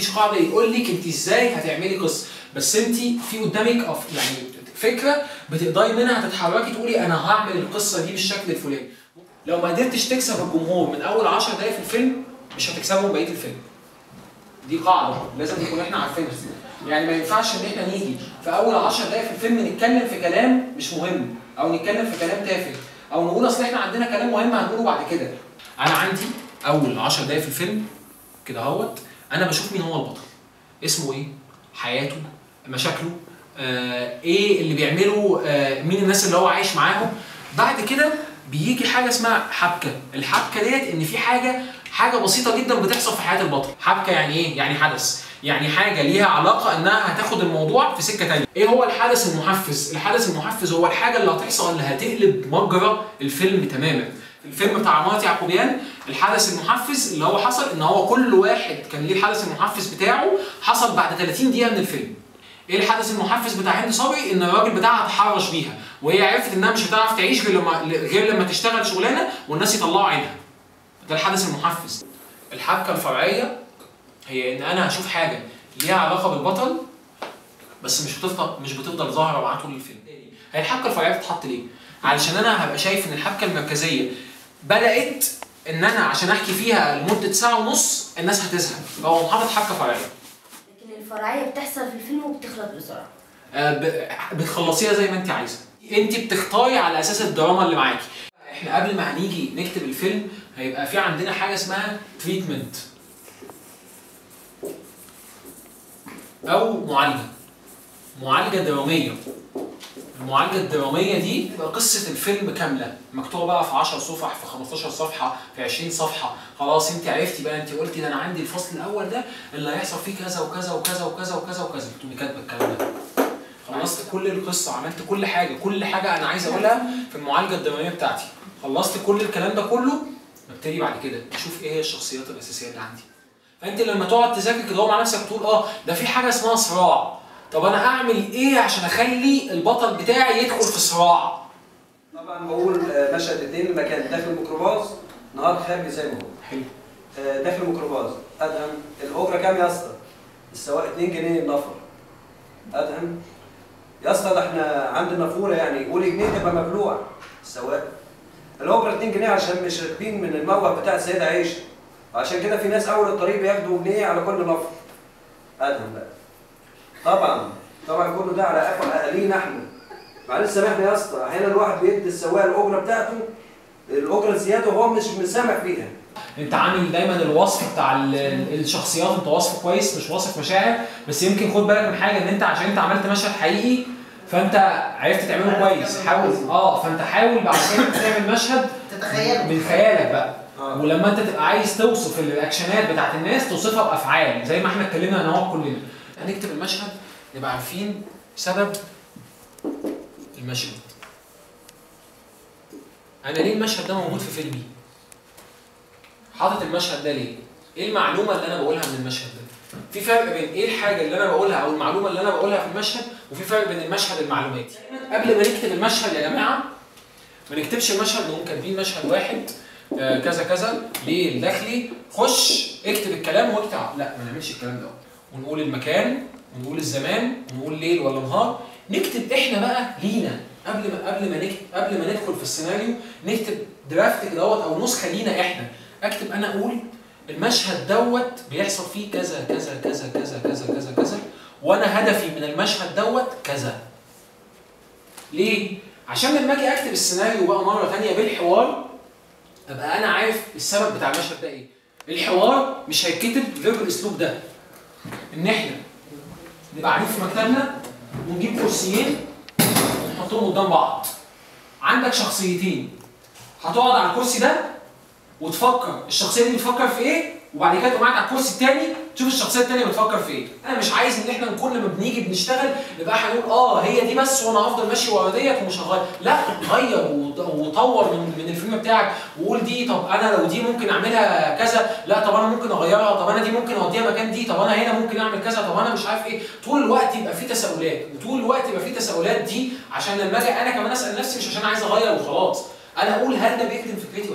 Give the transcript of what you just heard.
مفيش قاعده يقول لك انت ازاي هتعملي قصه بس انت في قدامك أف... يعني فكره بتقدري منها تتحركي تقولي انا هعمل القصه دي بالشكل الفلاني لو ما قدرتش تكسب الجمهور من اول 10 دقايق في الفيلم مش هتكسبهم بقيه الفيلم دي قاعده لازم نكون احنا عارفينها يعني ما ينفعش ان احنا نيجي في اول 10 دقايق في الفيلم نتكلم في كلام مش مهم او نتكلم في كلام تافه او نقول اصل احنا عندنا كلام مهم هنقوله بعد كده انا عندي اول 10 دقايق في الفيلم كده اهوت انا بشوف مين هو البطل اسمه ايه حياته مشاكله آه ايه اللي بيعمله آه مين الناس اللي هو عايش معاهم بعد كده بيجي حاجه اسمها حبكه الحبكه ديت ان في حاجه حاجه بسيطه جدا بتحصل في حياه البطل حبكه يعني ايه يعني حدث يعني حاجه ليها علاقه انها هتاخد الموضوع في سكه تانية ايه هو الحدث المحفز الحدث المحفز هو الحاجه اللي هتحصل اللي هتقلب مجرى الفيلم تماما الفيلم بتاع عمارة يعقوبيان الحدث المحفز اللي هو حصل ان هو كل واحد كان ليه الحدث المحفز بتاعه حصل بعد 30 دقيقه من الفيلم ايه الحدث المحفز بتاع هند صبري ان الراجل بتاعها اتحرش بيها وهي عرفت انها مش هتعرف تعيش غير لما غير لما تشتغل شغلانه والناس يطلعوا عينها ده الحدث المحفز الحبكه الفرعيه هي ان انا هشوف حاجه ليها علاقه بالبطل بس مش بتفضل مش بتفضل ظاهره معاه طول الفيلم هي الحبكه الفرعيه بتتحط ليه علشان انا هبقى شايف ان الحبكه المركزيه بدات ان انا عشان احكي فيها لمده ساعه ونص الناس هتزهق فهو حاطط حبكه فرعيه لكن الفرعية بتحصل في الفيلم وبتخلص بسرعة آه، ب- بتخلصيها زي ما انت عايزه انت بتختاري على اساس الدراما اللي معاكي احنا قبل ما هنيجي نكتب الفيلم هيبقى في عندنا حاجه اسمها تريتمنت او معالجه معالجه دراميه المعالجه الدراميه دي تبقى قصه الفيلم كامله مكتوبه بقى في 10 صفح في 15 صفحه في 20 صفحه خلاص انت عرفتي بقى انت قلتي ده انا عندي الفصل الاول ده اللي هيحصل فيه كذا وكذا وكذا وكذا وكذا وكذا تقومي كاتبه الكلام ده خلصت كل القصه عملت كل حاجه كل حاجه انا عايز اقولها في المعالجه الدراميه بتاعتي خلصت كل الكلام ده كله ببتدي بعد كده اشوف ايه هي الشخصيات الاساسيه اللي عندي فانت لما تقعد تذاكر كده مع نفسك تقول اه ده في حاجه اسمها صراع طب انا اعمل ايه عشان اخلي البطل بتاعي يدخل في صراع طبعا بقول آه، مشهد اتنين المكان داخل الميكروباص نهار خارجي زي ما هو حلو آه، داخل الميكروباص ادهم الاجره كام يا اسطى؟ السواق 2 جنيه النفر ادهم يا اسطى ده احنا عند النافوره يعني قولي جنيه تبقى مبلوع السواق الاجره 2 جنيه عشان مش راكبين من الموقف بتاع السيده عيشه عشان كده في ناس اول الطريق بياخدوا جنيه على كل نفر ادهم بقى طبعا طبعا كله ده على قفا اهالينا احنا معلش سامحني يا اسطى احيانا الواحد بيدي السواق الاجره بتاعته الاجره الزياده وهو مش مسامح فيها انت عامل دايما الوصف بتاع ال- ال- الشخصيات انت وصف كويس مش واصف مشاعر بس يمكن خد بالك من حاجه ان انت عشان انت عملت مشهد حقيقي فانت عرفت تعمله كويس حاول اه فانت حاول بعد كده تعمل مشهد تتخيل من خيالك بقى آه. ولما انت تبقى عايز توصف الاكشنات بتاعت الناس توصفها بافعال زي ما احنا اتكلمنا انا هو كلنا هنكتب المشهد نبقى عارفين سبب المشهد انا ليه المشهد ده موجود في فيلمي حاطط المشهد ده ليه ايه المعلومه اللي انا بقولها من المشهد ده في فرق بين ايه الحاجه اللي انا بقولها او المعلومه اللي انا بقولها في المشهد وفي فرق بين المشهد المعلوماتي قبل ما نكتب المشهد يا جماعه ما نكتبش المشهد نقوم كاتبين مشهد واحد آه، كذا كذا ليه الداخلي خش اكتب الكلام واكتب لا ما نعملش الكلام ده ونقول المكان ونقول الزمان ونقول ليل ولا نهار نكتب احنا بقى لينا قبل ما قبل ما نكتب قبل ما ندخل في السيناريو نكتب درافت كده دوت او نسخه لينا احنا اكتب انا اقول المشهد دوت بيحصل فيه كذا كذا كذا كذا كذا كذا كذا وانا هدفي من المشهد دوت كذا ليه؟ عشان لما اجي اكتب السيناريو بقى مره ثانيه بالحوار ابقى انا عارف السبب بتاع المشهد ده ايه. الحوار مش هيتكتب غير بالاسلوب ده. ان احنا نبقى قاعدين في مكتبنا ونجيب كرسيين ونحطهم قدام بعض. عندك شخصيتين هتقعد على الكرسي ده وتفكر الشخصيه دي بتفكر في ايه وبعد كده تقوم قاعد على الكرسي التاني تشوف الشخصيه التانيه بتفكر في ايه انا مش عايز ان احنا نكون لما بنيجي بنشتغل نبقى احنا نقول اه هي دي بس وانا هفضل ماشي ورا ديت ومش هغير لا غير وط- وطور من من الفيلم بتاعك وقول دي طب انا لو دي ممكن اعملها كذا لا طب انا ممكن اغيرها طب انا دي ممكن اوديها مكان دي طب انا هنا ممكن اعمل كذا طب انا مش عارف ايه طول الوقت يبقى في تساؤلات وطول الوقت يبقى في تساؤلات دي عشان لما اجي انا كمان اسال نفسي مش عشان عايز اغير وخلاص انا اقول هل ده بيخدم فكرتي